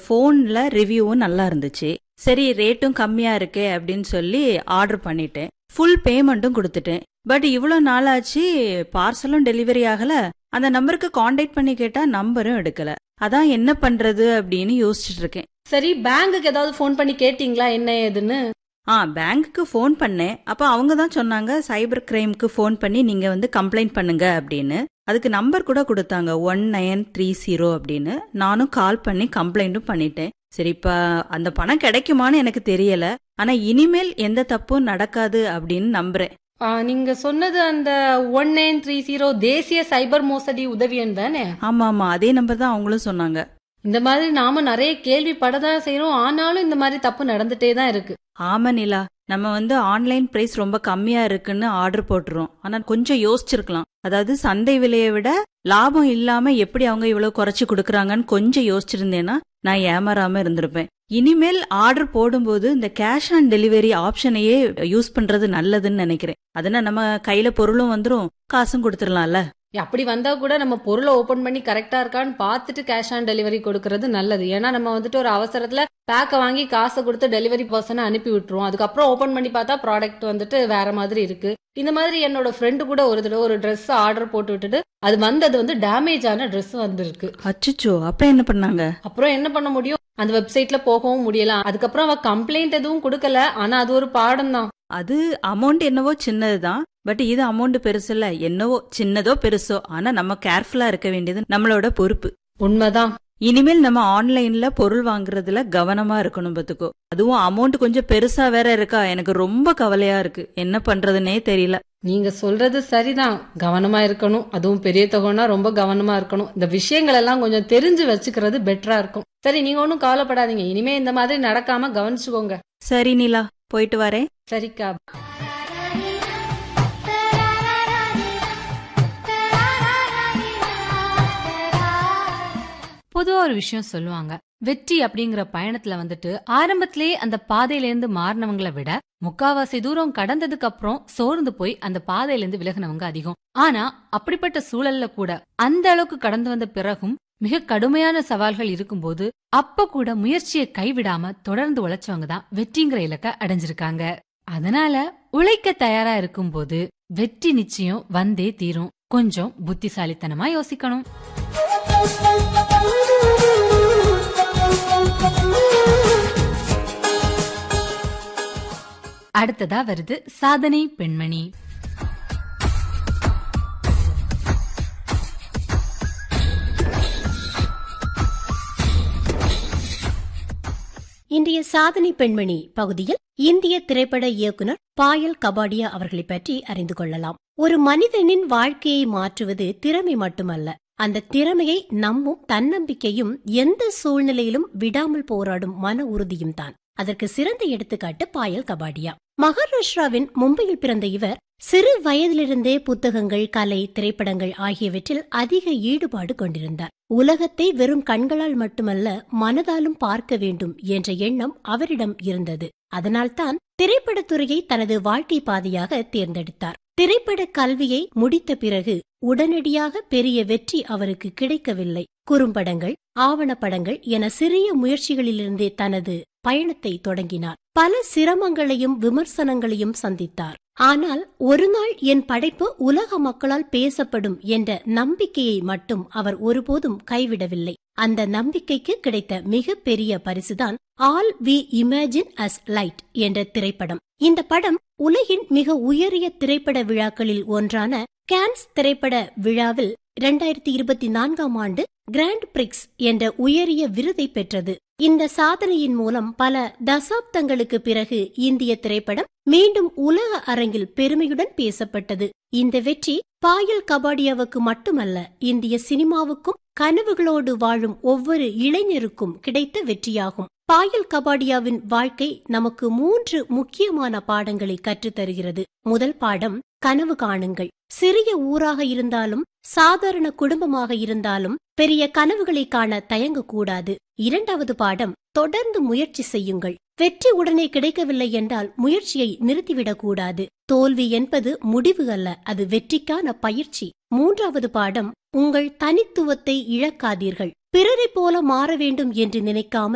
ஃபோன்ல ரிவ்யூவும் நல்லா இருந்துச்சு சரி ரேட்டும் கம்மியா இருக்கே அப்படின்னு சொல்லி ஆர்டர் பண்ணிட்டேன் ஃபுல் பேமெண்ட்டும் கொடுத்துட்டேன் பட் இவ்வளோ நாளாச்சு பார்சலும் டெலிவரி ஆகல அந்த நம்பருக்கு காண்டாக்ட் பண்ணி கேட்டா நம்பரும் எடுக்கல அதான் என்ன பண்றது அப்படின்னு யோசிச்சுட்டு இருக்கேன் சரி பேங்குக்கு ஏதாவது ஃபோன் பண்ணி கேட்டீங்களா என்ன ஏதுன்னு ஆ பேங்க்குக்கு ஃபோன் பண்ணேன் அப்ப அவங்க தான் சொன்னாங்க சைபர் கிரைம்க்கு ஃபோன் பண்ணி நீங்க வந்து கம்ப்ளைண்ட் பண்ணுங்க அப்படின்னு அதுக்கு நம்பர் கூட கொடுத்தாங்க ஒன் நைன் த்ரீ ஜீரோ அப்படின்னு நானும் கால் பண்ணி கம்ப்ளைண்ட்டும் பண்ணிட்டேன் சரி இப்ப அந்த பணம் கிடைக்குமான்னு எனக்கு தெரியல ஆனா இனிமேல் எந்த தப்பும் நடக்காது அப்படின்னு நம்புறேன் ஆ, நீங்க சொன்னது அந்த ஒன் நைன் த்ரீ ஜீரோ தேசிய சைபர் மோசடி உதவி எண் தானே ஆமா ஆமா அதே நம்பர் தான் அவங்களும் சொன்னாங்க இந்த மாதிரி நாம நிறைய கேள்விப்படதான் செய்யறோம் ஆனாலும் இந்த மாதிரி தப்பு நடந்துட்டே தான் இருக்கு ஆமா நிலா நம்ம வந்து ஆன்லைன் பிரைஸ் ரொம்ப கம்மியா இருக்குன்னு ஆர்டர் போட்டுறோம் ஆனா கொஞ்சம் யோசிச்சிருக்கலாம் அதாவது சந்தை விலையை விட லாபம் இல்லாம எப்படி அவங்க இவ்வளவு குறைச்சு கொடுக்கறாங்கன்னு கொஞ்சம் யோசிச்சிருந்தேன்னா நான் ஏமாறாம இருந்திருப்பேன் இனிமேல் ஆர்டர் போடும்போது இந்த கேஷ் ஆன் டெலிவரி ஆப்ஷனையே யூஸ் பண்றது நல்லதுன்னு நினைக்கிறேன் அதனால நம்ம கையில பொருளும் வந்துரும் காசும் கொடுத்துடலாம்ல அப்படி வந்தா கூட நம்ம பொருளை ஓபன் பண்ணி கரெக்டா இருக்கான்னு பார்த்துட்டு கேஷ் ஆன் டெலிவரி கொடுக்கறது நல்லது ஏன்னா நம்ம வந்துட்டு ஒரு அவசரத்துல பேக்கை வாங்கி காசை கொடுத்து டெலிவரி பர்சனை அனுப்பி விட்டுருவோம் அதுக்கப்புறம் ஓபன் பண்ணி பார்த்தா ப்ராடக்ட் வந்துட்டு வேற மாதிரி இருக்கு இந்த மாதிரி என்னோட ஃப்ரெண்டு கூட ஒரு தடவை ஒரு Dress ஆர்டர் போட்டு விட்டுட்டு அது வந்தது வந்து டேமேஜ் ஆன Dress வந்திருக்கு அச்சுச்சோ அப்ப என்ன பண்ணாங்க அப்புறம் என்ன பண்ண முடியும் அந்த வெப்சைட்ல போகவும் முடியல அதுக்கப்புறம் அவ கம்ப்ளைண்ட் எதுவும் கொடுக்கல ஆனா அது ஒரு பாடம் தான் அது அமௌண்ட் என்னவோ சின்னதுதான் பட் இது அமௌண்ட் பெருசு இல்ல என்னவோ சின்னதோ பெருசோ ஆனா நம்ம கேர்ஃபுல்லா இருக்க வேண்டியது நம்மளோட பொறுப்பு உண்மைதான் இனிமேல் நம்ம ஆன்லைன்ல பொருள் வாங்குறதுல கவனமா இருக்கணும் பத்துக்கோ அதுவும் அமௌண்ட் கொஞ்சம் பெருசா வேற இருக்கா எனக்கு ரொம்ப கவலையா இருக்கு என்ன பண்றதுனே தெரியல நீங்க சொல்றது சரிதான் கவனமா இருக்கணும் அதுவும் பெரிய தொகைனா ரொம்ப கவனமா இருக்கணும் இந்த விஷயங்கள் எல்லாம் கொஞ்சம் தெரிஞ்சு வச்சுக்கிறது பெட்டரா இருக்கும் சரி நீங்க ஒன்றும் கவலைப்படாதீங்க இனிமே இந்த மாதிரி நடக்காம கவனிச்சுக்கோங்க சரி நிலா போயிட்டு வரேன் சரிக்கா பொதுவா ஒரு விஷயம் சொல்லுவாங்க வெற்றி அப்படிங்கிற பயணத்துல வந்துட்டு ஆரம்பத்திலேயே அந்த பாதையில இருந்து மாறினவங்கள விட முக்காவாசி தூரம் கடந்ததுக்கு அப்புறம் சோர்ந்து போய் அந்த பாதையில இருந்து விலகினவங்க அதிகம் ஆனா அப்படிப்பட்ட சூழல்ல கூட அந்த அளவுக்கு கடந்து வந்த பிறகும் மிக கடுமையான சவால்கள் இருக்கும்போது அப்ப கூட முயற்சியை கைவிடாம தொடர்ந்து உழைச்சவங்க தான் வெற்றிங்கிற இலக்க அடைஞ்சிருக்காங்க அதனால உழைக்க தயாரா இருக்கும்போது வெற்றி நிச்சயம் வந்தே தீரும் கொஞ்சம் புத்திசாலித்தனமா யோசிக்கணும் அடுத்ததா வருது சாதனை பெண்மணி இன்றைய சாதனை பெண்மணி பகுதியில் இந்திய திரைப்பட இயக்குனர் பாயல் கபாடியா அவர்களை பற்றி அறிந்து கொள்ளலாம் ஒரு மனிதனின் வாழ்க்கையை மாற்றுவது திறமை மட்டுமல்ல அந்த திறமையை நம்பும் தன்னம்பிக்கையும் எந்த சூழ்நிலையிலும் விடாமல் போராடும் மன உறுதியும் தான் அதற்கு சிறந்த எடுத்துக்காட்டு பாயல் கபாடியா மகாராஷ்டிராவின் மும்பையில் பிறந்த இவர் சிறு வயதிலிருந்தே புத்தகங்கள் கலை திரைப்படங்கள் ஆகியவற்றில் அதிக ஈடுபாடு கொண்டிருந்தார் உலகத்தை வெறும் கண்களால் மட்டுமல்ல மனதாலும் பார்க்க வேண்டும் என்ற எண்ணம் அவரிடம் இருந்தது அதனால்தான் திரைப்படத்துறையை தனது வாழ்க்கை பாதையாக தேர்ந்தெடுத்தார் திரைப்பட கல்வியை முடித்த பிறகு உடனடியாக பெரிய வெற்றி அவருக்கு கிடைக்கவில்லை குறும்படங்கள் ஆவணப்படங்கள் என சிறிய முயற்சிகளிலிருந்தே தனது பயணத்தை தொடங்கினார் பல சிரமங்களையும் விமர்சனங்களையும் சந்தித்தார் ஆனால் ஒரு நாள் என் படைப்பு உலக மக்களால் பேசப்படும் என்ற நம்பிக்கையை மட்டும் அவர் ஒருபோதும் கைவிடவில்லை அந்த நம்பிக்கைக்கு கிடைத்த மிக பெரிய பரிசுதான் all we imagine as light என்ற திரைப்படம் இந்த படம் உலகின் மிக உயரிய திரைப்பட விழாக்களில் ஒன்றான கேன்ஸ் திரைப்பட விழாவில் இரண்டாயிரத்தி இருபத்தி நான்காம் ஆண்டு கிராண்ட் பிரிக்ஸ் என்ற உயரிய விருதை பெற்றது இந்த சாதனையின் மூலம் பல தசாப்தங்களுக்கு பிறகு இந்திய திரைப்படம் மீண்டும் உலக அரங்கில் பெருமையுடன் பேசப்பட்டது இந்த வெற்றி பாயல் கபாடியாவுக்கு மட்டுமல்ல இந்திய சினிமாவுக்கும் கனவுகளோடு வாழும் ஒவ்வொரு இளைஞருக்கும் கிடைத்த வெற்றியாகும் பாயல் கபாடியாவின் வாழ்க்கை நமக்கு மூன்று முக்கியமான பாடங்களை கற்றுத்தருகிறது முதல் பாடம் கனவு காணுங்கள் சிறிய ஊராக இருந்தாலும் சாதாரண குடும்பமாக இருந்தாலும் பெரிய கனவுகளை காண தயங்கக்கூடாது இரண்டாவது பாடம் தொடர்ந்து முயற்சி செய்யுங்கள் வெற்றி உடனே கிடைக்கவில்லை என்றால் முயற்சியை நிறுத்திவிடக் கூடாது தோல்வி என்பது முடிவு அல்ல அது வெற்றிக்கான பயிற்சி மூன்றாவது பாடம் உங்கள் தனித்துவத்தை இழக்காதீர்கள் பிறரைப் போல மாற வேண்டும் என்று நினைக்காமல்